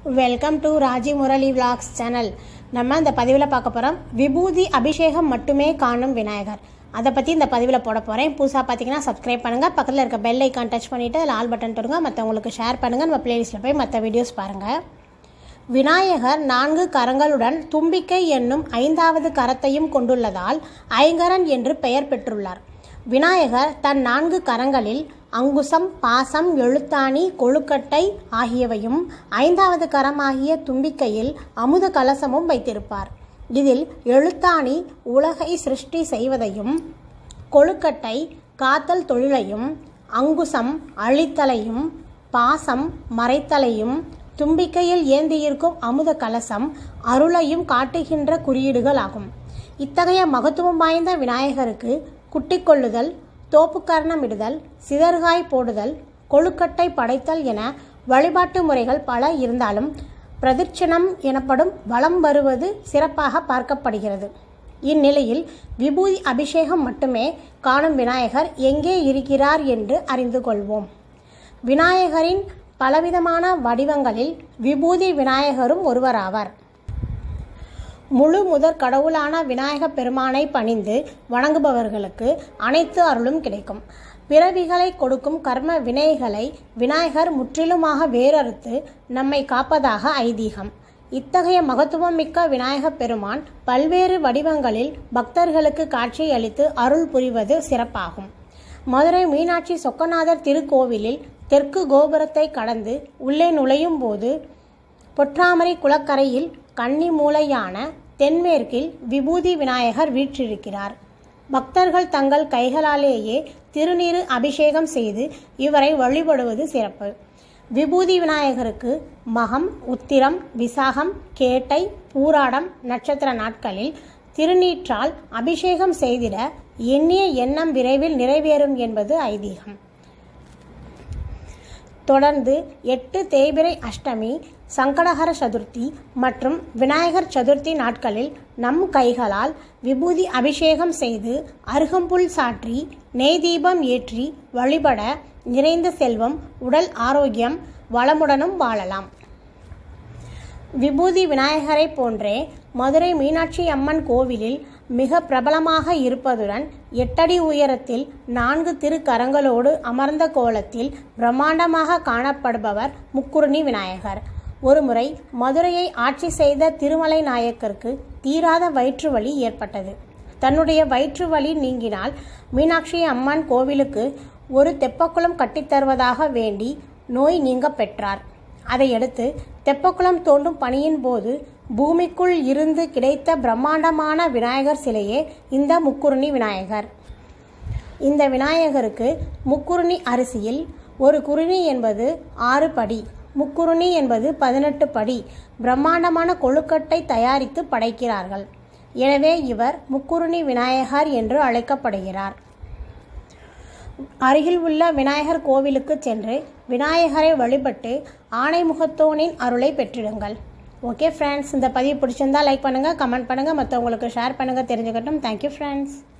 welcome to Raji Murali vlogs channel நம்ம இந்த பதிவில் பார்க்க போகிறோம் விபூதி அபிஷேகம் மட்டுமே காணும் விநாயகர் அதை பற்றி இந்த பதிவில் போட போகிறேன் புதுசாக பார்த்தீங்கன்னா சப்ஸ்கிரைப் பண்ணுங்கள் பக்கத்தில் இருக்க பெல் ஐக்கான் டச் பண்ணிவிட்டு அதில் ஆல் பட்டன் தொடுங்க மற்றவங்களுக்கு ஷேர் பண்ணுங்கள் நம்ம பிளேலிஸ்ட்டில் போய் மற்ற வீடியோஸ் பாருங்கள் விநாயகர் நான்கு கரங்களுடன் தும்பிக்கை என்னும் ஐந்தாவது கரத்தையும் கொண்டுள்ளதால் ஐங்கரன் என்று பெயர் பெற்றுள்ளார் விநாயகர் தன் நான்கு கரங்களில் அங்குசம் பாசம் எழுத்தாணி கொழுக்கட்டை ஆகியவையும் ஐந்தாவது கரமாகிய தும்பிக்கையில் அமுத கலசமும் வைத்திருப்பார் இதில் எழுத்தாணி உலகை சிருஷ்டி செய்வதையும் கொழுக்கட்டை காத்தல் தொழிலையும் அங்குசம் அழித்தலையும் பாசம் மறைத்தலையும் தும்பிக்கையில் ஏந்தியிருக்கும் அமுத கலசம் அருளையும் காட்டுகின்ற குறியீடுகள் ஆகும் இத்தகைய மகத்துவம் வாய்ந்த விநாயகருக்கு குட்டிக் கொள்ளுதல் தோப்புக்கரணமிடுதல் சிதறுகாய் போடுதல் கொழுக்கட்டை படைத்தல் என வழிபாட்டு முறைகள் பல இருந்தாலும் பிரதிட்சணம் எனப்படும் வலம் வருவது சிறப்பாக பார்க்கப்படுகிறது இந்நிலையில் விபூதி அபிஷேகம் மட்டுமே காணும் விநாயகர் எங்கே இருக்கிறார் என்று அறிந்து கொள்வோம் விநாயகரின் பலவிதமான வடிவங்களில் விபூதி விநாயகரும் ஒருவராவார் முழு முதற் கடவுளான விநாயகப் பெருமானை பணிந்து வணங்குபவர்களுக்கு அனைத்து அருளும் கிடைக்கும் பிறவிகளை கொடுக்கும் கர்ம வினைகளை விநாயகர் முற்றிலுமாக வேறறுத்து நம்மை காப்பதாக ஐதீகம் இத்தகைய மகத்துவம் மிக்க விநாயகப் பெருமான் பல்வேறு வடிவங்களில் பக்தர்களுக்கு காட்சியளித்து அருள் புரிவது சிறப்பாகும் மதுரை மீனாட்சி சொக்கநாதர் திருக்கோவிலில் தெற்கு கோபுரத்தை கடந்து உள்ளே நுழையும் போது பொற்றாமரை குளக்கரையில் கன்னி மூலையான தென்மேற்கில் விபூதி விநாயகர் வீற்றிருக்கிறார் பக்தர்கள் தங்கள் கைகளாலேயே திருநீறு அபிஷேகம் செய்து இவரை வழிபடுவது சிறப்பு விபூதி விநாயகருக்கு மகம் உத்திரம் விசாகம் கேட்டை பூராடம் நட்சத்திர நாட்களில் திருநீற்றால் அபிஷேகம் செய்திட எண்ணிய எண்ணம் விரைவில் நிறைவேறும் என்பது ஐதீகம் தொடர்ந்து எட்டு தேய்பிரை அஷ்டமி சங்கடஹர சதுர்த்தி மற்றும் விநாயகர் சதுர்த்தி நாட்களில் நம் கைகளால் விபூதி அபிஷேகம் செய்து அருகம்புல் சாற்றி நெய் தீபம் ஏற்றி வழிபட நிறைந்த செல்வம் உடல் ஆரோக்கியம் வளமுடனும் வாழலாம் விபூதி விநாயகரை போன்றே மதுரை மீனாட்சி அம்மன் கோவிலில் மிக பிரபலமாக இருப்பதுடன் எட்டடி உயரத்தில் நான்கு திருக்கரங்களோடு அமர்ந்த கோலத்தில் பிரம்மாண்டமாக காணப்படுபவர் முக்குருணி விநாயகர் ஒருமுறை மதுரையை ஆட்சி செய்த திருமலை நாயக்கருக்கு தீராத வயிற்று வலி ஏற்பட்டது தன்னுடைய வயிற்று வலி நீங்கினால் மீனாட்சி அம்மன் கோவிலுக்கு ஒரு தெப்பக்குளம் கட்டித்தருவதாக வேண்டி நோய் நீங்க பெற்றார் அதையடுத்து தெப்பக்குளம் தோண்டும் பணியின் போது பூமிக்குள் இருந்து கிடைத்த பிரம்மாண்டமான விநாயகர் சிலையே இந்த முக்குருணி விநாயகர் இந்த விநாயகருக்கு முக்குருணி அரிசியில் ஒரு குருணி என்பது ஆறு படி முக்குருணி என்பது பதினெட்டு படி பிரம்மாண்டமான கொழுக்கட்டை தயாரித்து படைக்கிறார்கள் எனவே இவர் முக்குருணி விநாயகர் என்று அழைக்கப்படுகிறார் அருகில் உள்ள விநாயகர் கோவிலுக்கு சென்று விநாயகரை வழிபட்டு ஆணைமுகத்தோனின் அருளை பெற்றிடுங்கள் ஓகே ஃப்ரெண்ட்ஸ் இந்த பதிவு பிடிச்சிருந்தா லைக் பண்ணுங்கள் கமெண்ட் பண்ணுங்கள் மற்றவங்களுக்கு ஷேர் பண்ணுங்கள் தெரிஞ்சுக்கட்டும் தேங்க்யூ ஃப்ரெண்ட்ஸ்